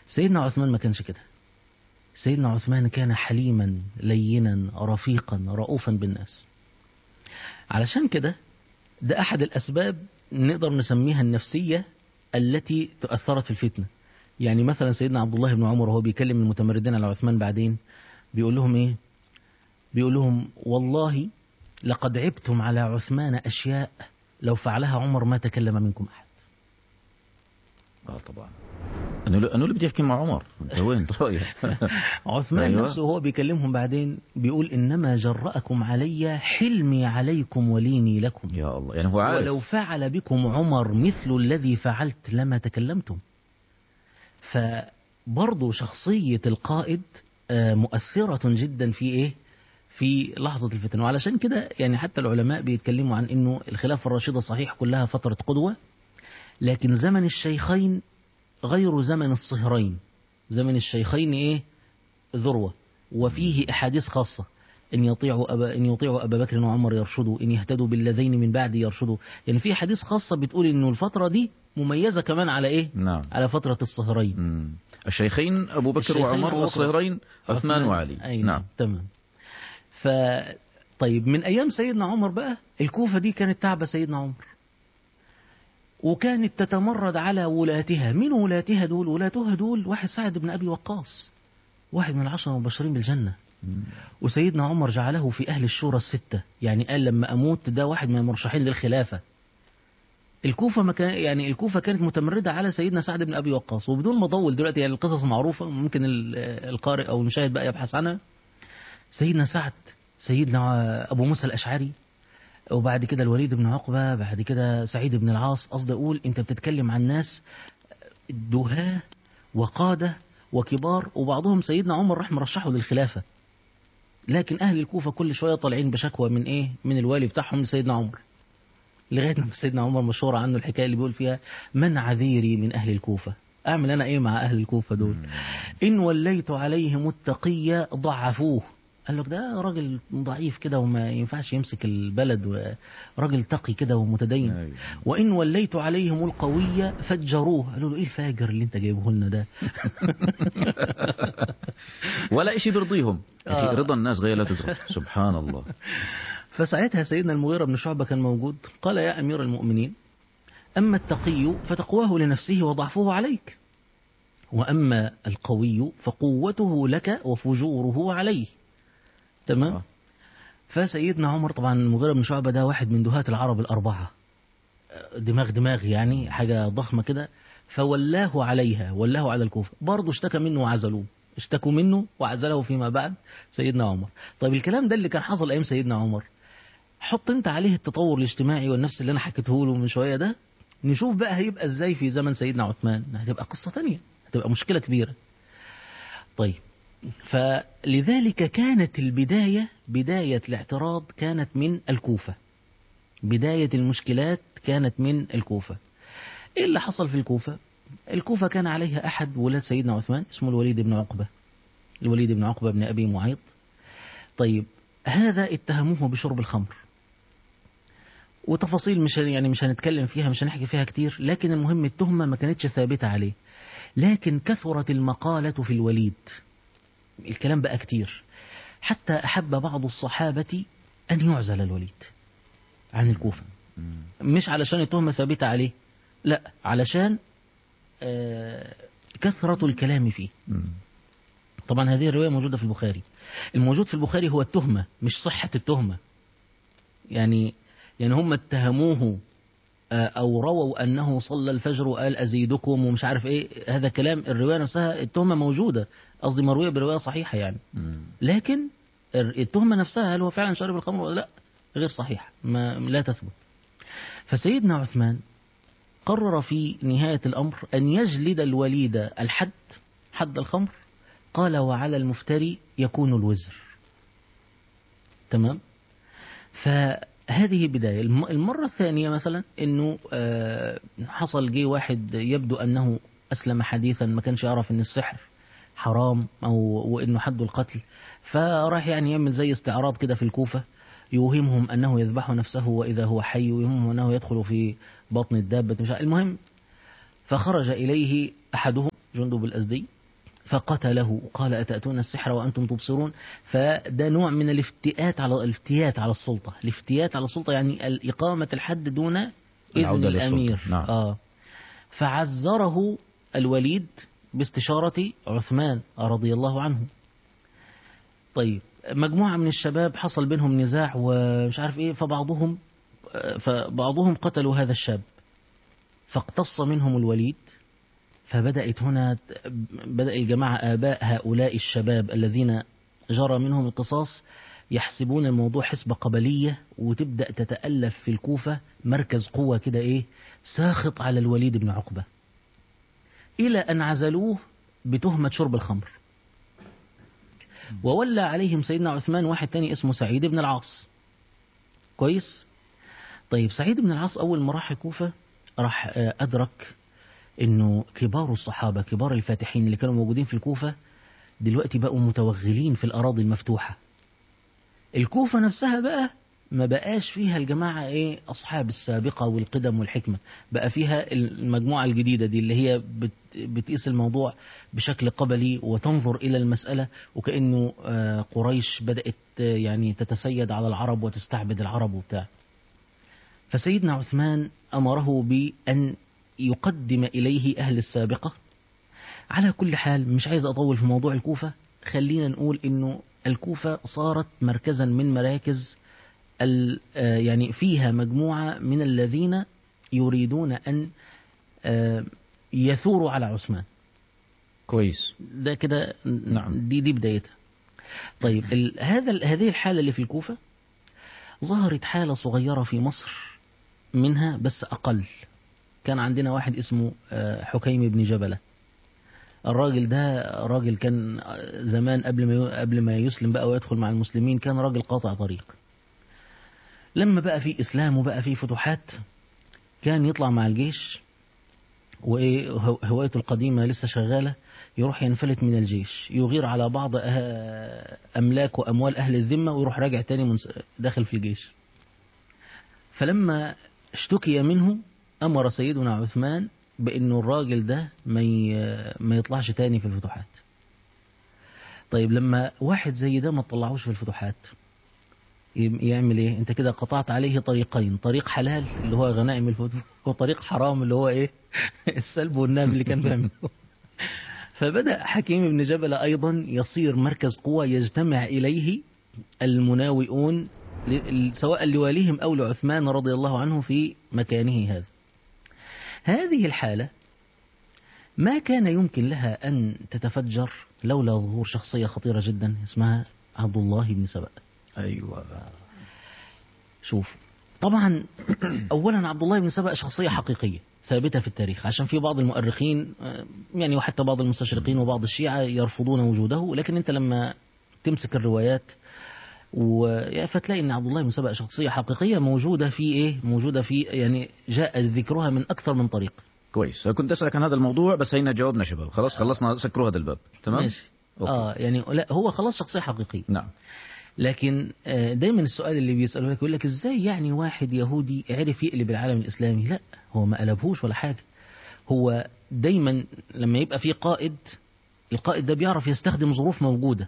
سيدنا عثمان ما كانش كده سيدنا عثمان كان حليما لينا رفيقا رؤوفا بالناس علشان كده ده أحد الأسباب نقدر نسميها النفسية التي تأثرت في الفتنة يعني مثلا سيدنا عبد الله بن عمر وهو بيكلم المتمردين على عثمان بعدين بيقول لهم ايه بيقول لهم والله لقد عبتم على عثمان أشياء لو فعلها عمر ما تكلم منكم أحد اه طبعا انا انا اللي بدي احكي مع عمر انت وين رايح عثمان أيوة. نفسه هو بيكلمهم بعدين بيقول إنما جرأكم علي حلمي عليكم وليني لكم يا الله يعني هو عارف ولو فعل بكم عمر مثل الذي فعلت لما تكلمتم فبرضه شخصية القائد آه، مؤثرة جدا في ايه في لحظة الفتن وعلشان كده يعني حتى العلماء بيتكلموا عن انه الخلافة الراشدة صحيح كلها فترة قدوة لكن زمن الشيخين غير زمن الصهرين زمن الشيخين ايه ذروة وفيه احاديث خاصة إن يطيعوا أبا إن يطيعوا أبا بكر وعمر يرشدوا إن يهتدوا بالذين من بعد يرشدوا يعني في حديث خاصة بتقول إنه الفترة دي مميزة كمان على إيه؟ نعم على فترة الصهرين مم. الشيخين ابو بكر الشيخين وعمر أبو بكر. والصهرين عثمان وعلي أي نعم تمام ف طيب من أيام سيدنا عمر بقى الكوفة دي كانت تعبة سيدنا عمر وكانت تتمرد على ولاتها مين ولاتها دول ولاتها دول واحد سعد بن أبي وقاص واحد من العشرة المبشرين بالجنة مم. وسيدنا عمر جعله في أهل الشورى الستة يعني قال لما أموت ده واحد من المرشحين للخلافة الكوفة ما كان يعني الكوفة كانت متمردة على سيدنا سعد بن أبي وقاص وبدون ما أطول دلوقتي يعني القصص معروفة ممكن ال- القارئ أو المشاهد بقى يبحث عنها سيدنا سعد سيدنا أبو موسى الأشعري وبعد كده الوليد بن عقبة بعد كده سعيد بن العاص قصدي أقول أنت بتتكلم عن ناس دهاة وقادة وكبار وبعضهم سيدنا عمر راح مرشحه للخلافة لكن أهل الكوفة كل شوية طالعين بشكوى من إيه من الوالي بتاعهم لسيدنا عمر لغاية ما سيدنا عمر مشهور عنه الحكاية اللي بيقول فيها من عذيري من أهل الكوفة أعمل أنا إيه مع أهل الكوفة دول إن وليت عليهم التقية ضعفوه قال لك ده راجل ضعيف كده وما ينفعش يمسك البلد وراجل تقي كده ومتدين أيوة. وإن وليت عليهم القوية فجروه قالوا له إيه الفاجر اللي أنت جايبه لنا ده ولا شيء بيرضيهم آه. رضا الناس غير لا تدرك سبحان الله فساعتها سيدنا المغيرة بن شعبة كان موجود قال يا أمير المؤمنين أما التقي فتقواه لنفسه وضعفه عليك وأما القوي فقوته لك وفجوره عليه تمام آه. فسيدنا عمر طبعا المغيرة بن شعبة ده واحد من دهاة العرب الأربعة دماغ دماغ يعني حاجة ضخمة كده فولاه عليها ولاه على الكوفة برضه اشتكى منه وعزلوه اشتكوا منه وعزله فيما بعد سيدنا عمر طيب الكلام ده اللي كان حصل أيام سيدنا عمر حط انت عليه التطور الاجتماعي والنفس اللي انا حكيته له من شوية ده نشوف بقى هيبقى ازاي في زمن سيدنا عثمان هتبقى قصة تانية هتبقى مشكلة كبيرة طيب فلذلك كانت البداية بداية الاعتراض كانت من الكوفة بداية المشكلات كانت من الكوفة ايه اللي حصل في الكوفة الكوفة كان عليها أحد ولاد سيدنا عثمان اسمه الوليد بن عقبة الوليد بن عقبة بن أبي معيط طيب هذا اتهموه بشرب الخمر وتفاصيل مش يعني مش هنتكلم فيها مش هنحكي فيها كتير لكن المهم التهمة ما كانتش ثابتة عليه لكن كثرت المقالة في الوليد الكلام بقى كتير حتى أحب بعض الصحابة أن يعزل الوليد عن الكوفة مم. مش علشان التهمة ثابتة عليه لا علشان آه، كثرة الكلام فيه مم. طبعا هذه الرواية موجودة في البخاري الموجود في البخاري هو التهمة مش صحة التهمة يعني يعني هم اتهموه آه، أو رووا أنه صلى الفجر وقال أزيدكم ومش عارف إيه هذا كلام الرواية نفسها التهمة موجودة قصدي مروية برواية صحيحة يعني مم. لكن الر- التهمة نفسها هل هو فعلا شرب الخمر ولا لا غير صحيح ما لا تثبت فسيدنا عثمان قرر في نهاية الأمر أن يجلد الوليد الحد حد الخمر قال وعلى المفتري يكون الوزر تمام فهذه بداية الم- المرة الثانية مثلا أنه آه، حصل جه واحد يبدو أنه أسلم حديثا ما كانش يعرف أن السحر حرام أو وأنه حد القتل فراح يعني يعمل زي استعراض كده في الكوفة يوهمهم أنه يذبح نفسه وإذا هو حي ويوهمهم أنه يدخل في بطن الدابة مش عارف- المهم فخرج إليه أحدهم جندب الأزدي فقتله قال أتأتون السحر وأنتم تبصرون فده نوع من الافتئات على الافتيات على السلطة الافتيات على السلطة يعني إقامة الحد دون إذن العودة للسلطة. الأمير نعم. آه فعزره الوليد باستشارة عثمان رضي الله عنه طيب مجموعة من الشباب حصل بينهم نزاع ومش عارف ايه فبعضهم فبعضهم قتلوا هذا الشاب فاقتص منهم الوليد فبدأت هنا بدأ الجماعة آباء هؤلاء الشباب الذين جرى منهم القصاص يحسبون الموضوع حسبة قبلية وتبدأ تتألف في الكوفة مركز قوة كده إيه ساخط على الوليد بن عقبة إلى أن عزلوه بتهمة شرب الخمر وولى عليهم سيدنا عثمان واحد تاني اسمه سعيد بن العاص كويس طيب سعيد بن العاص أول ما راح الكوفة راح آه، أدرك انه كبار الصحابه كبار الفاتحين اللي كانوا موجودين في الكوفه دلوقتي بقوا متوغلين في الاراضي المفتوحه الكوفه نفسها بقى ما بقاش فيها الجماعه ايه اصحاب السابقه والقدم والحكمه بقى فيها المجموعه الجديده دي اللي هي بت بتقيس الموضوع بشكل قبلي وتنظر الى المساله وكانه آه، قريش بدات آه، يعني تتسيد على العرب وتستعبد العرب وبتاع فسيدنا عثمان امره بان يقدم إليه أهل السابقة على كل حال مش عايز أطول في موضوع الكوفة خلينا نقول إنه الكوفة صارت مركزا من مراكز ال- آه يعني فيها مجموعة من الذين يريدون أن آه يثوروا على عثمان كويس ده كده نعم. دي دي بدايتها طيب ال هذا ال- هذه الحالة اللي في الكوفة ظهرت حالة صغيرة في مصر منها بس أقل كان عندنا واحد اسمه آه، حكيم بن جبلة الراجل ده راجل كان زمان قبل ما قبل ما يسلم بقى ويدخل مع المسلمين كان راجل قاطع طريق لما بقى في اسلام وبقى في فتوحات كان يطلع مع الجيش وايه هو- هوايته القديمه لسه شغاله يروح ينفلت من الجيش يغير على بعض أه- املاك واموال اهل الذمه ويروح راجع تاني منس- داخل في الجيش فلما اشتكي منه امر سيدنا عثمان بانه الراجل ده ما ي- ما يطلعش تاني في الفتوحات طيب لما واحد زي ده ما تطلعوش في الفتوحات يم- يعمل ايه انت كده قطعت عليه طريقين طريق حلال اللي هو غنائم الفتوح وطريق حرام اللي هو ايه السلب والناب اللي كان بيعمله فبدأ حكيم بن جبل أيضا يصير مركز قوة يجتمع إليه المناوئون ل- سواء لواليهم أو لعثمان رضي الله عنه في مكانه هذا هذه الحالة ما كان يمكن لها أن تتفجر لولا ظهور شخصية خطيرة جدا اسمها عبد الله بن سبأ أيوة شوف طبعا اولا عبد الله بن سبأ شخصيه حقيقيه ثابته في التاريخ عشان في بعض المؤرخين آه، يعني وحتى بعض المستشرقين وبعض الشيعه يرفضون وجوده لكن انت لما تمسك الروايات و... فتلاقي ان عبد الله بن سبأ شخصيه حقيقيه موجوده في ايه موجوده في يعني جاء ذكرها من اكثر من طريق كويس كنت أسألك عن هذا الموضوع بس هينا جاوبنا شباب خلاص خلصنا سكروا هذا الباب تمام ماشي أوكي. اه يعني لا هو خلاص شخصيه حقيقيه نعم لكن آه، دايما السؤال اللي بيسألوه لك يقول لك ازاي يعني واحد يهودي عرف يقلب العالم الاسلامي لا هو ما قلبهوش ولا حاجه هو دايما لما يبقى في قائد القائد ده بيعرف يستخدم ظروف موجوده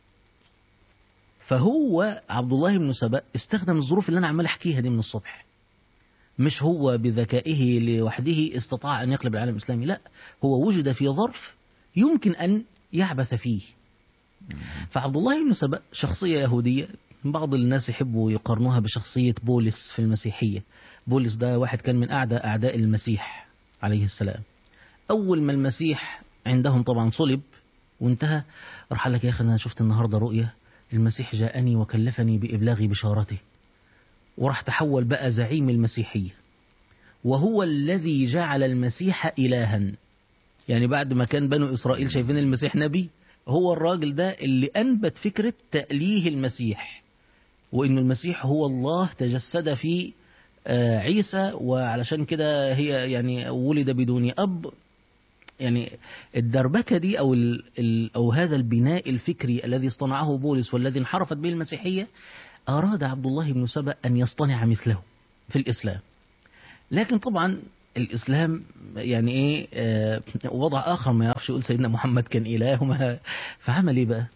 فهو عبد الله بن سبأ استخدم الظروف اللي انا عمال احكيها دي من الصبح مش هو بذكائه لوحده استطاع ان يقلب العالم الاسلامي لا هو وجد في ظرف يمكن ان يعبث فيه فعبد الله بن سبأ شخصية يهودية بعض الناس يحبوا يقارنوها بشخصية بولس في المسيحية بولس ده واحد كان من أعداء أعداء المسيح عليه السلام أول ما المسيح عندهم طبعا صلب وانتهى راح قال لك يا أخي أنا شفت النهاردة رؤية المسيح جاءني وكلفني بإبلاغ بشارته وراح تحول بقى زعيم المسيحية وهو الذي جعل المسيح إلها يعني بعد ما كان بنو إسرائيل شايفين المسيح نبي هو الراجل ده اللي أنبت فكرة تأليه المسيح وإن المسيح هو الله تجسد في آه، عيسى وعلشان كده هي يعني ولد بدون أب يعني الدربكة دي أو, ال ال أو هذا البناء الفكري الذي اصطنعه بولس والذي انحرفت به المسيحية أراد عبد الله بن سبأ أن يصطنع مثله في الإسلام لكن طبعا الإسلام يعني إيه آه وضع آخر ما يعرفش يقول سيدنا محمد كان إله وما فعمل إيه بقى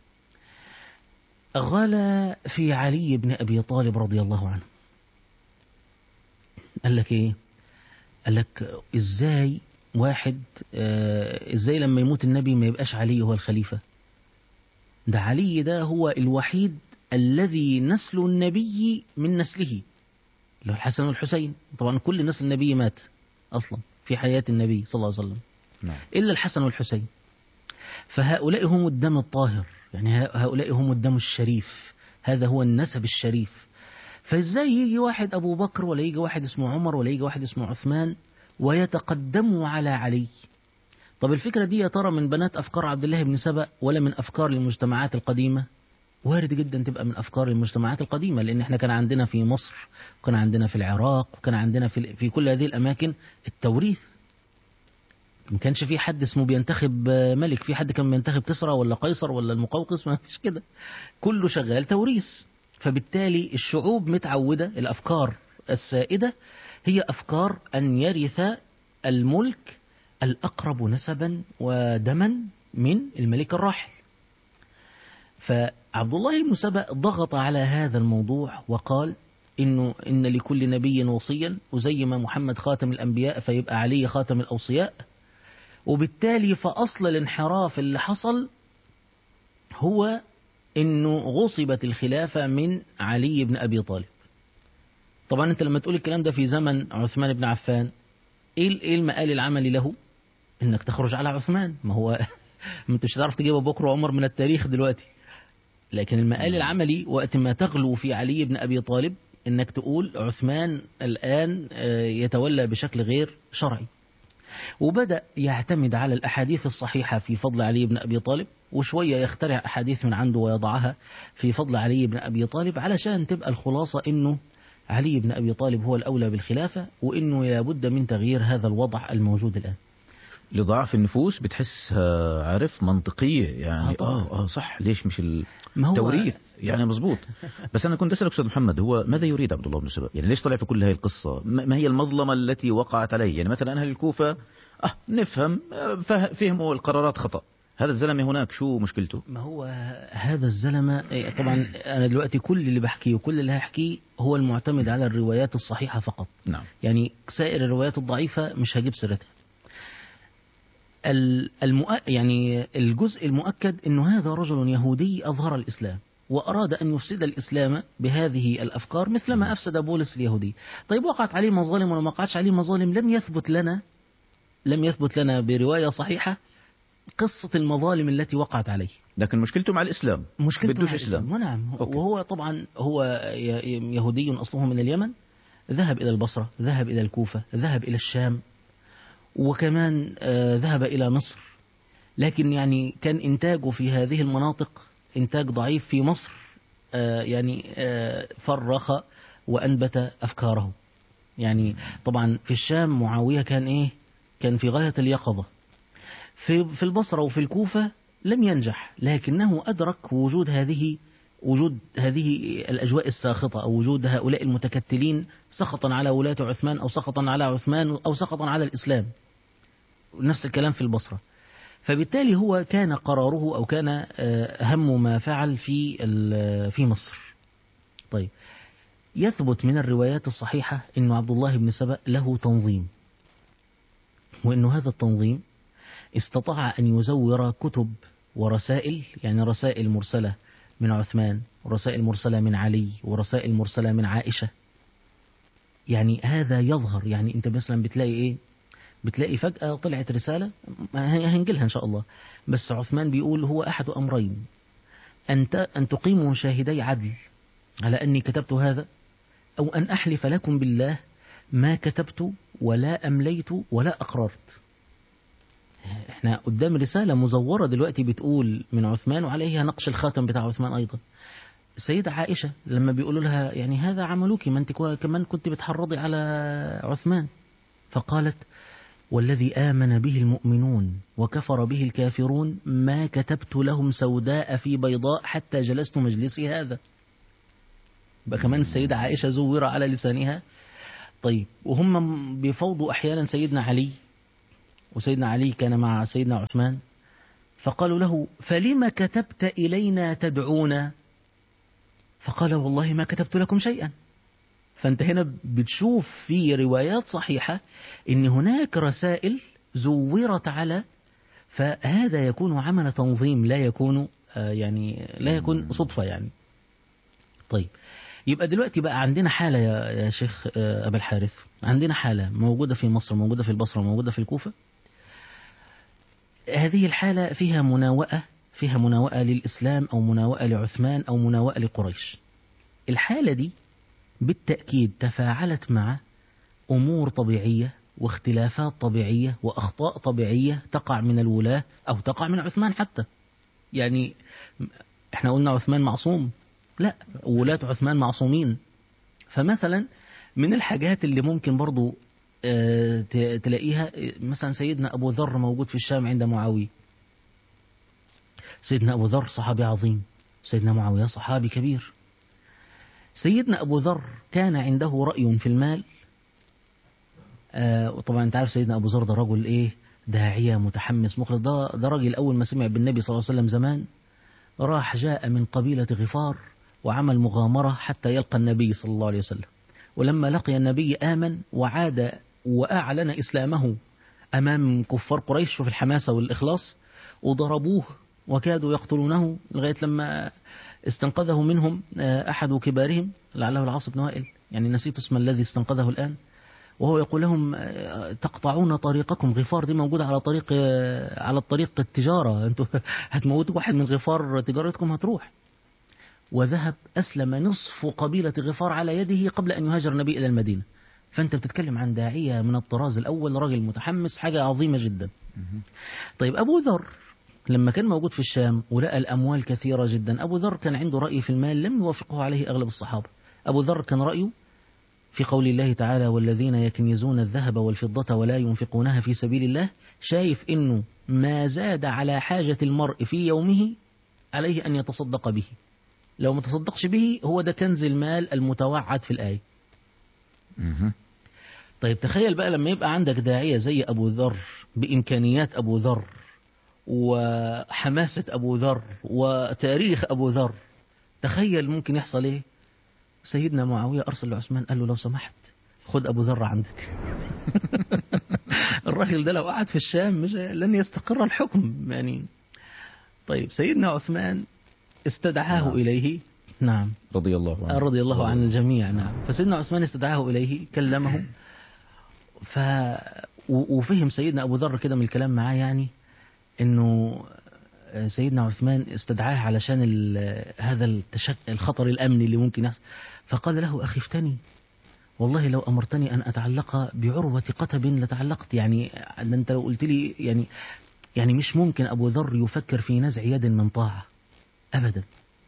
غلا في علي بن أبي طالب رضي الله عنه قال لك إيه قال لك إزاي واحد آه إزاي لما يموت النبي ما يبقاش علي هو الخليفة ده علي ده هو الوحيد الذي نسل النبي من نسله اللي هو الحسن والحسين طبعا كل نسل النبي مات أصلا في حياة النبي صلى الله عليه وسلم نعم إلا الحسن والحسين فهؤلاء هم الدم الطاهر يعني هؤلاء هم الدم الشريف هذا هو النسب الشريف فازاي يجي واحد أبو بكر ولا يجي واحد اسمه عمر ولا يجي واحد اسمه عثمان ويتقدموا على علي طب الفكرة دي يا ترى من بنات أفكار عبد الله بن سبأ ولا من أفكار المجتمعات القديمة وارد جدا تبقى من أفكار المجتمعات القديمة لأن احنا كان عندنا في مصر وكان عندنا في العراق وكان عندنا في, في كل هذه الأماكن التوريث ما كانش في حد اسمه بينتخب ملك في حد كان بينتخب كسرى ولا قيصر ولا المقوقس ما فيش كده كله شغال توريث فبالتالي الشعوب متعودة الأفكار السائدة هي أفكار أن يرث الملك الأقرب نسبا ودما من الملك الراحل فعبد الله بن سبأ ضغط على هذا الموضوع وقال إنه إن لكل نبي وصيا وزي ما محمد خاتم الأنبياء فيبقى علي خاتم الأوصياء وبالتالي فأصل الانحراف اللي حصل هو إنه غصبت الخلافة من علي بن أبي طالب طبعا أنت لما تقول الكلام ده في زمن عثمان بن عفان إيه إيه المقال العملي له إنك تخرج على عثمان ما هو ما انتش هتعرف تجيب أبو بكر وعمر من التاريخ دلوقتي لكن المقال العملي وقت ما تغلو في علي بن أبي طالب إنك تقول عثمان الآن يتولى بشكل غير شرعي وبدأ يعتمد على الأحاديث الصحيحة في فضل علي بن أبي طالب وشوية يخترع أحاديث من عنده ويضعها في فضل علي بن أبي طالب علشان تبقى الخلاصة إنه علي بن أبي طالب هو الأولى بالخلافة وإنه لابد من تغيير هذا الوضع الموجود الآن لضعف النفوس بتحسها عارف منطقية يعني آه طبعاً. اه اه صح ليش مش ما هو- التوريث يعني مظبوط بس انا كنت اسالك استاذ محمد هو ماذا يريد عبد الله بن سبأ يعني ليش طلع في كل هذه القصة ما ما هي المظلمة التي وقعت عليه يعني مثلا اهل الكوفة اه نفهم آه، فه- فهموا القرارات خطأ هذا الزلمة هناك شو مشكلته ما هو هذا الزلمة إيه، طبعا أنا دلوقتي كل اللي بحكيه وكل اللي هحكيه هو المعتمد على الروايات الصحيحة فقط نعم يعني سائر الروايات الضعيفة مش هجيب سيرتها ال- المؤ... يعني الجزء المؤكد أنه هذا رجل يهودي أظهر الإسلام وأراد أن يفسد الإسلام بهذه الأفكار مثلما أفسد بولس اليهودي طيب وقعت عليه مظالم ولا ما وقعتش عليه مظالم لم يثبت لنا لم يثبت لنا برواية صحيحة قصة المظالم التي وقعت عليه لكن مشكلته مع الاسلام مشكلته بدوش مع اسلام الإسلام. نعم أوكي. وهو طبعا هو ي- يهودي أصله من اليمن ذهب إلى البصرة ذهب إلى الكوفة ذهب إلى الشام وكمان آه، ذهب إلى مصر لكن يعني كان إنتاجه في هذه المناطق إنتاج ضعيف في مصر آه، يعني آه، فرخ وأنبت أفكاره يعني طبعا في الشام معاوية كان إيه كان في غاية اليقظة في في البصرة وفي الكوفة لم ينجح لكنه أدرك وجود هذه وجود هذه الأجواء الساخطة أو وجود هؤلاء المتكتلين سخطا على ولاة عثمان أو سخطا على عثمان أو سخطا على الإسلام نفس الكلام في البصرة فبالتالي هو كان قراره أو كان آه، أهم ما فعل في ال- في مصر طيب يثبت من الروايات الصحيحة أن عبد الله بن سبأ له تنظيم وأن هذا التنظيم استطاع أن يزور كتب ورسائل يعني رسائل مرسلة من عثمان ورسائل مرسلة من علي ورسائل مرسلة من عائشة يعني هذا يظهر يعني أنت مثلا بتلاقي إيه بتلاقي فجأة طلعت رسالة ما هنجلها إن شاء الله بس عثمان بيقول هو أحد أمرين أن ت- أن تقيموا شاهدي عدل على أني كتبت هذا أو أن أحلف لكم بالله ما كتبت ولا أمليت ولا أقررت احنا قدام رسالة مزورة دلوقتي بتقول من عثمان وعليها نقش الخاتم بتاع عثمان أيضا السيدة عائشة لما بيقولوا لها يعني هذا عملوك ما انت كوا- كمان كنت بتحرضي على عثمان فقالت والذي آمن به المؤمنون وكفر به الكافرون ما كتبت لهم سوداء في بيضاء حتى جلست مجلسي هذا يبقى كمان السيدة عائشة زور على لسانها طيب وهم بيفوضوا أحيانا سيدنا علي وسيدنا علي كان مع سيدنا عثمان فقالوا له فلم كتبت إلينا تدعونا فقال والله ما كتبت لكم شيئا فأنت هنا بتشوف في روايات صحيحة إن هناك رسائل زورت على فهذا يكون عمل تنظيم لا يكون آه، يعني لا يكون صدفة يعني طيب يبقى دلوقتي بقى عندنا حالة يا يا شيخ آه، أبا الحارث عندنا حالة موجودة في مصر موجودة في البصرة موجودة في الكوفة هذه الحالة فيها مناوئة فيها مناوئة للإسلام أو مناوئة لعثمان أو مناوئة لقريش الحالة دي بالتأكيد تفاعلت مع أمور طبيعية واختلافات طبيعية وأخطاء طبيعية تقع من الولاة أو تقع من عثمان حتى يعني احنا قلنا عثمان معصوم لا ولاة عثمان معصومين فمثلا من الحاجات اللي ممكن برضو آه، ت- تلاقيها آه، مثلا سيدنا أبو ذر موجود في الشام عند معاوية سيدنا أبو ذر صحابي عظيم سيدنا معاوية صحابي كبير سيدنا أبو ذر كان عنده رأي في المال آه، وطبعا انت عارف سيدنا أبو ذر ده رجل إيه داعية متحمس مخلص ده ده راجل أول ما سمع بالنبي صلى الله عليه وسلم زمان راح جاء من قبيلة غفار وعمل مغامرة حتى يلقى النبي صلى الله عليه وسلم ولما لقي النبي آمن وعاد وأعلن إسلامه أمام كفار قريش شوف الحماسة والإخلاص وضربوه وكادوا يقتلونه لغاية لما استنقذه منهم آه، أحد كبارهم لعله العاص بن وائل يعني نسيت اسم الذي استنقذه الآن وهو يقول لهم آه، تقطعون طريقكم غفار دي موجودة على طريق آه، على الطريق التجارة انتوا هتموتوا واحد من غفار تجارتكم هتروح وذهب أسلم نصف قبيلة غفار على يده قبل أن يهاجر النبي إلى المدينة فأنت بتتكلم عن داعية من الطراز الأول راجل متحمس حاجة عظيمة جدا طيب أبو ذر لما كان موجود في الشام ولقى الأموال كثيرة جدا أبو ذر كان عنده رأي في المال لم يوافقه عليه أغلب الصحابة أبو ذر كان رأيه في قول الله تعالى والذين يكنزون الذهب والفضة ولا ينفقونها في سبيل الله شايف إنه ما زاد على حاجة المرء في يومه عليه أن يتصدق به لو ما تصدقش به هو ده كنز المال المتوعد في الآية مهم. طيب تخيل بقى لما يبقى عندك داعية زي أبو ذر بإمكانيات أبو ذر وحماسة أبو ذر وتاريخ أبو ذر تخيل ممكن يحصل إيه سيدنا معاوية أرسل لعثمان قال له لو سمحت خد أبو ذر عندك الراجل ده لو قعد في الشام مش لن يستقر الحكم يعني طيب سيدنا عثمان استدعاه نعم. إليه نعم رضي الله عنه رضي الله عن الجميع نعم فسيدنا عثمان استدعاه إليه كلمه ف و- وفهم سيدنا أبو ذر كده من الكلام معاه يعني إنه سيدنا عثمان استدعاه علشان ال- هذا التشك... الخطر الأمني اللي ممكن يحصل فقال له أخي افتني والله لو أمرتني أن أتعلق بعروة قتب لتعلقت يعني أن أنت لو قلت لي يعني يعني مش ممكن أبو ذر يفكر في نزع يد من طاعة أبدا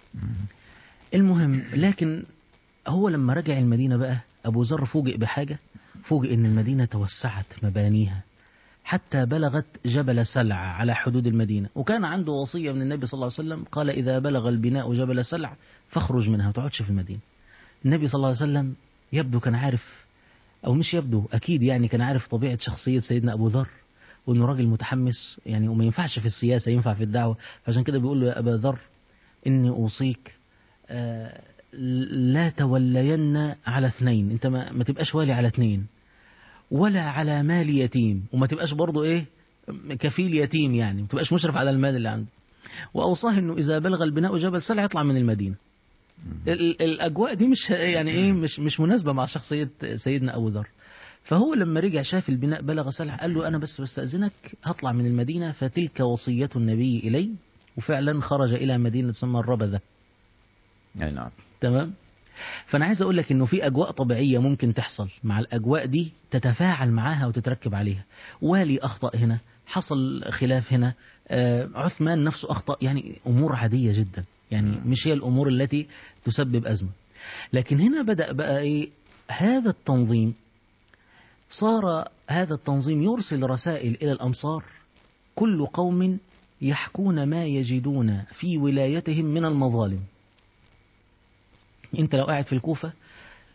المهم لكن هو لما رجع المدينة بقى أبو ذر فوجئ بحاجة فوجئ إن المدينة توسعت مبانيها حتى بلغت جبل سلع على حدود المدينة وكان عنده وصية من النبي صلى الله عليه وسلم قال إذا بلغ البناء جبل سلع فاخرج منها ما تقعدش في المدينة النبي صلى الله عليه وسلم يبدو كان عارف أو مش يبدو أكيد يعني كان عارف طبيعة شخصية سيدنا أبو ذر وإنه راجل متحمس يعني وما ينفعش في السياسة ينفع في الدعوة فعشان كده بيقول له يا أبا ذر إني أوصيك آه، لا تولين على اثنين انت ما, ما تبقاش والي على اثنين ولا على مال يتيم وما تبقاش برضه ايه كفيل يتيم يعني ما تبقاش مشرف على المال اللي عنده واوصاه انه اذا بلغ البناء جبل سلع يطلع من المدينه ال- الاجواء دي مش يعني ايه مش مش مناسبه مع شخصيه سيدنا ابو ذر فهو لما رجع شاف البناء بلغ سلع قال له انا بس بستاذنك هطلع من المدينه فتلك وصيه النبي الي وفعلا خرج الى مدينه تسمى الربذه يعني نعم تمام فانا عايز اقول لك انه في اجواء طبيعيه ممكن تحصل مع الاجواء دي تتفاعل معاها وتتركب عليها والي اخطا هنا حصل خلاف هنا آه عثمان نفسه اخطا يعني امور عاديه جدا يعني مش هي الامور التي تسبب ازمه لكن هنا بدا بقى ايه هذا التنظيم صار هذا التنظيم يرسل رسائل الى الامصار كل قوم يحكون ما يجدون في ولايتهم من المظالم انت لو قاعد في الكوفة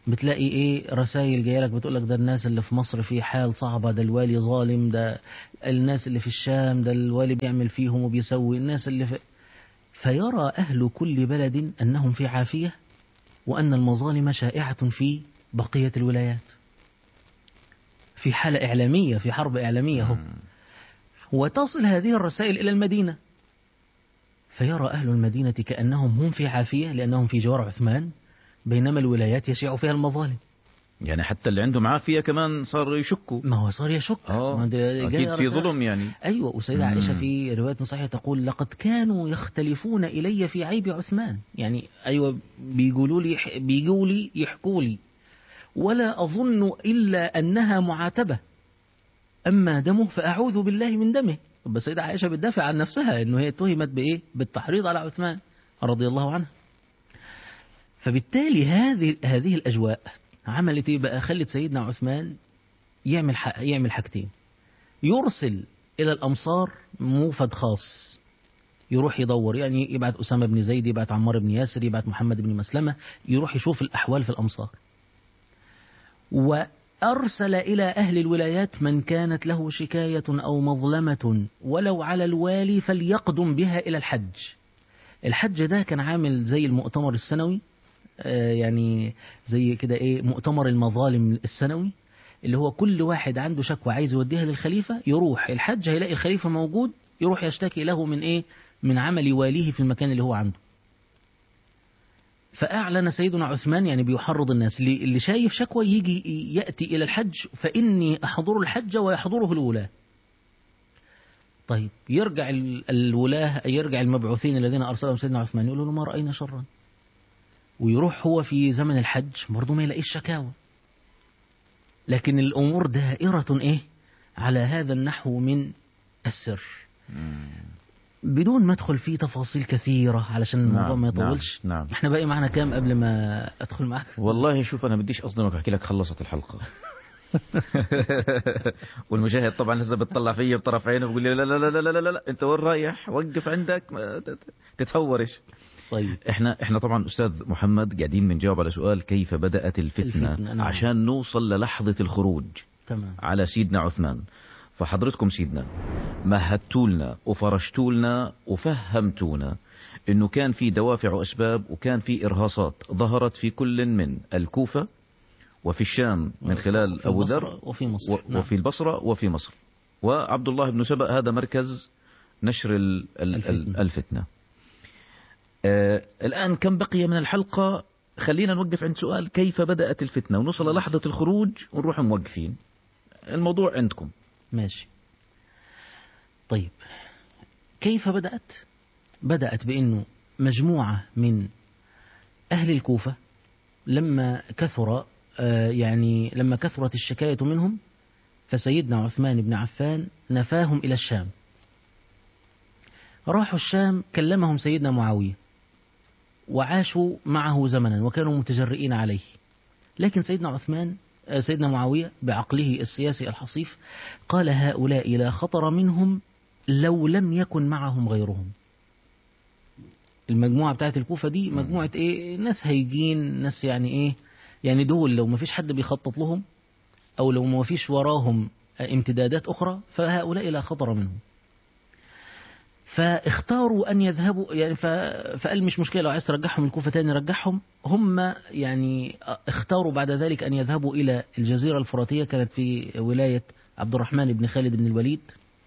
بتلاقي ايه رسائل جايه لك بتقول لك ده الناس اللي في مصر في حال صعبه ده الوالي ظالم ده الناس اللي في الشام ده الوالي بيعمل فيهم وبيسوي الناس اللي في فيرى اهل كل بلد انهم في عافيه وان المظالم شائعه في بقيه الولايات في حاله اعلاميه في حرب اعلاميه هو وتصل هذه الرسائل الى المدينه فيرى اهل المدينه كانهم هم في عافيه لانهم في جوار عثمان بينما الولايات يشيع فيها المظالم يعني حتى اللي عندهم عافية كمان صار يشكوا ما هو صار يشك اه ما ده جاي أكيد في رسائل. ظلم يعني أيوة وسيدة مم. عائشة في رواية صحيحة تقول لقد كانوا يختلفون إلي في عيب عثمان يعني أيوة بيقولوا لي بيجوا لي يحكوا لي ولا أظن إلا أنها معاتبة أما دمه فأعوذ بالله من دمه بس سيدة عائشة بتدافع عن نفسها إنه هي اتهمت بإيه بالتحريض على عثمان رضي الله عنه فبالتالي هذه هذه الأجواء عملت إيه بقى خلت سيدنا عثمان يعمل ح- يعمل حاجتين يرسل إلى الأمصار موفد خاص يروح يدور يعني يبعت أسامة بن زيد يبعت عمار بن ياسر يبعت محمد بن مسلمة يروح يشوف الأحوال في الأمصار وأرسل إلى أهل الولايات من كانت له شكاية أو مظلمة ولو على الوالي فليقدم بها إلى الحج الحج ده كان عامل زي المؤتمر السنوي آه، يعني زي كده ايه مؤتمر المظالم السنوي اللي هو كل واحد عنده شكوى عايز يوديها للخليفة يروح الحج هيلاقي الخليفة موجود يروح يشتكي له من ايه من عمل واليه في المكان اللي هو عنده فأعلن سيدنا عثمان يعني بيحرض الناس اللي اللي شايف شكوى يجي يأتي إلى الحج فإني أحضر الحج ويحضره الولاة طيب يرجع ال- الولاة يرجع المبعوثين الذين أرسلهم سيدنا عثمان يقولوا له ما رأينا شرا ويروح هو في زمن الحج برضه ما يلاقيش شكاوى لكن الأمور دائرة إيه على هذا النحو من السر بدون ما ادخل فيه تفاصيل كثيرة علشان الموضوع نعم، ما نعم، يطولش نعم. احنا باقي معنا كام قبل ما ادخل معك والله شوف أنا بديش أصدمك أحكي لك خلصت الحلقة والمشاهد طبعا لسه بتطلع فيا بطرف عينه بيقول لي لا لا لا لا لا لا, لا. انت وين رايح وقف عندك ما تت- تتهورش طيب احنا احنا طبعا استاذ محمد قاعدين بنجاوب على سؤال كيف بدات الفتنه, الفتنة، نعم. عشان نوصل للحظه الخروج تمام على سيدنا عثمان فحضرتكم سيدنا مهدتوا لنا وفرشتوا لنا وفهمتونا انه كان في دوافع واسباب وكان في ارهاصات ظهرت في كل من الكوفه وفي الشام من خلال في ابو البصرة ذر وفي مصر و- نعم. وفي البصره وفي مصر وعبد الله بن سبأ هذا مركز نشر ال- ال- الفتنة. الفتنة, الفتنة. آه الآن كم بقي من الحلقة خلينا نوقف عند سؤال كيف بدأت الفتنة ونوصل للحظة الخروج ونروح موقفين الموضوع عندكم ماشي طيب كيف بدأت بدأت بأنه مجموعة من أهل الكوفة لما كثر آه، يعني لما كثرت الشكاية منهم فسيدنا عثمان بن عفان نفاهم إلى الشام راحوا الشام كلمهم سيدنا معاوية وعاشوا معه زمنا وكانوا متجرئين عليه لكن سيدنا عثمان آه، سيدنا معاوية بعقله السياسي الحصيف قال هؤلاء لا خطر منهم لو لم يكن معهم غيرهم المجموعة بتاعت الكوفة دي مجموعة ايه ناس هيجين ناس يعني ايه يعني دول لو ما فيش حد بيخطط لهم او لو ما فيش وراهم امتدادات اخرى فهؤلاء لا خطر منهم فاختاروا ان يذهبوا يعني ف... فقال مش مشكله لو عايز ترجعهم الكوفه تاني رجعهم هم يعني اختاروا بعد ذلك ان يذهبوا الى الجزيره الفراتيه كانت في ولايه عبد الرحمن بن خالد بن الوليد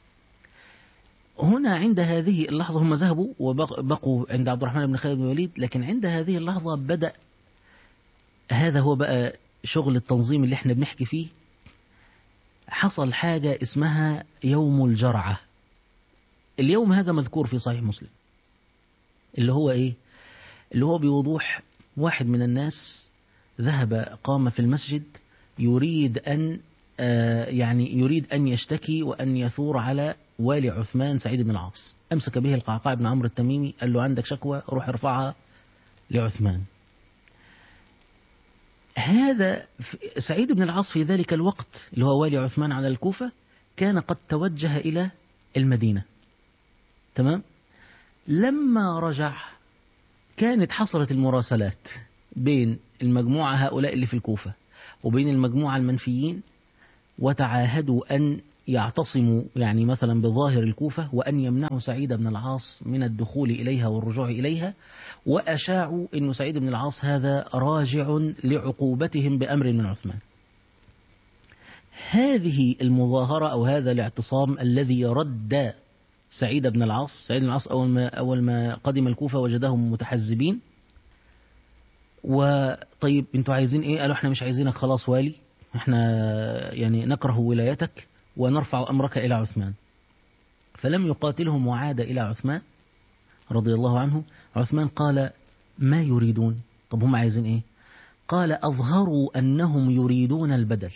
هنا عند هذه اللحظة هم ذهبوا وبقوا عند عبد الرحمن بن خالد بن الوليد لكن عند هذه اللحظة بدأ هذا هو بقى شغل التنظيم اللي احنا بنحكي فيه حصل حاجة اسمها يوم الجرعة اليوم هذا مذكور في صحيح مسلم اللي هو ايه اللي هو بوضوح واحد من الناس ذهب قام في المسجد يريد أن آه، يعني يريد أن يشتكي وأن يثور على والي عثمان سعيد بن العاص أمسك به القعقاع بن عمرو التميمي قال له عندك شكوى روح ارفعها لعثمان هذا ف- سعيد بن العاص في ذلك الوقت اللي هو والي عثمان على الكوفة كان قد توجه إلى المدينة تمام لما رجع كانت حصلت المراسلات بين المجموعة هؤلاء اللي في الكوفة وبين المجموعة المنفيين وتعاهدوا أن يعتصموا يعني مثلا بظاهر الكوفة وأن يمنعوا سعيد بن العاص من الدخول إليها والرجوع إليها وأشاعوا أن سعيد بن العاص هذا راجع لعقوبتهم بأمر من عثمان هذه المظاهرة أو هذا الاعتصام الذي رد سعيد بن العاص سعيد بن العاص أول ما, أول ما قدم الكوفة وجدهم متحزبين وطيب انتوا عايزين ايه قالوا احنا مش عايزينك خلاص والي احنا يعني نكره ولايتك ونرفع أمرك إلى عثمان فلم يقاتلهم وعاد إلى عثمان رضي الله عنه عثمان قال ما يريدون طب هم عايزين ايه قال أظهروا أنهم يريدون البدل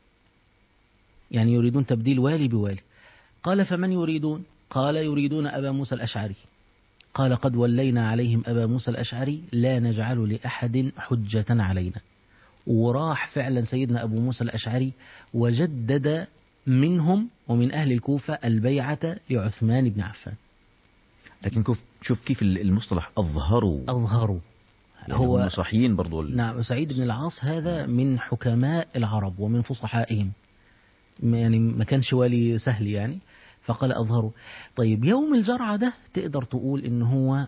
يعني يريدون تبديل والي بوالي قال فمن يريدون قال يريدون أبا موسى الأشعري قال قد ولينا عليهم أبا موسى الأشعري لا نجعل لأحد حجة علينا وراح فعلا سيدنا أبو موسى الأشعري وجدد منهم ومن أهل الكوفة البيعة لعثمان بن عفان لكن كيف شوف كيف المصطلح أظهروا أظهروا يعني هو صحيين برضو ال... نعم سعيد بن العاص هذا من حكماء العرب ومن فصحائهم يعني ما كانش والي سهل يعني فقال أظهروا طيب يوم الجرعة ده تقدر تقول إن هو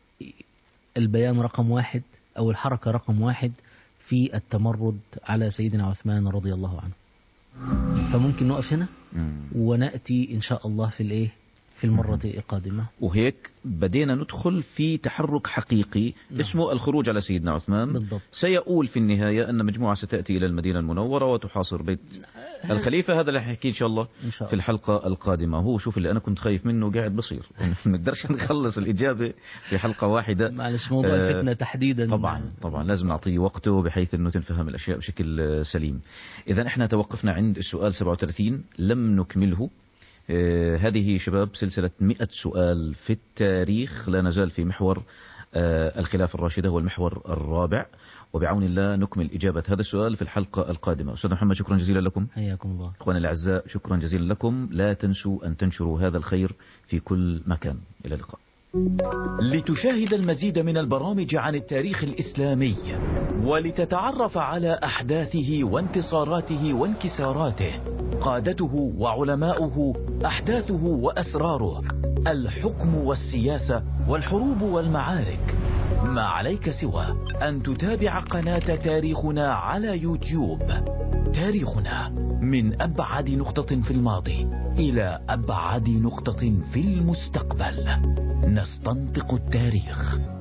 البيان رقم واحد أو الحركة رقم واحد في التمرد على سيدنا عثمان رضي الله عنه فممكن نقف هنا ونأتي إن شاء الله في الإيه في المرة القادمة وهيك بدينا ندخل في تحرك حقيقي نعم. اسمه الخروج على سيدنا عثمان بالضبط. سيقول في النهاية أن مجموعة ستأتي إلى المدينة المنورة وتحاصر بيت الخليفة هذا اللي حكي إن شاء الله إن شاء الله. في الحلقة القادمة هو شوف اللي أنا كنت خايف منه قاعد بصير ما نقدرش نخلص الإجابة في حلقة واحدة معلش موضوع آه، الفتنة تحديدا طبعا طبعا لازم نعطيه وقته بحيث انه تنفهم الاشياء بشكل آه، سليم. اذا احنا توقفنا عند السؤال 37 لم نكمله آه، هذه شباب سلسلة 100 سؤال في التاريخ لا نزال في محور آه، الخلافة الراشدة هو المحور الرابع وبعون الله نكمل إجابة هذا السؤال في الحلقة القادمة أستاذ محمد شكرا جزيلا لكم حياكم الله إخواني الأعزاء شكرا جزيلا لكم لا تنسوا أن تنشروا هذا الخير في كل مكان إلى اللقاء لتشاهد المزيد من البرامج عن التاريخ الإسلامي ولتتعرف على أحداثه وانتصاراته وانكساراته قادته وعلماؤه أحداثه وأسراره الحكم والسياسة والحروب والمعارك ما عليك سوى أن تتابع قناة تاريخنا على يوتيوب تاريخنا من أبعد نقطة في الماضي إلى أبعد نقطة في المستقبل نستنطق التاريخ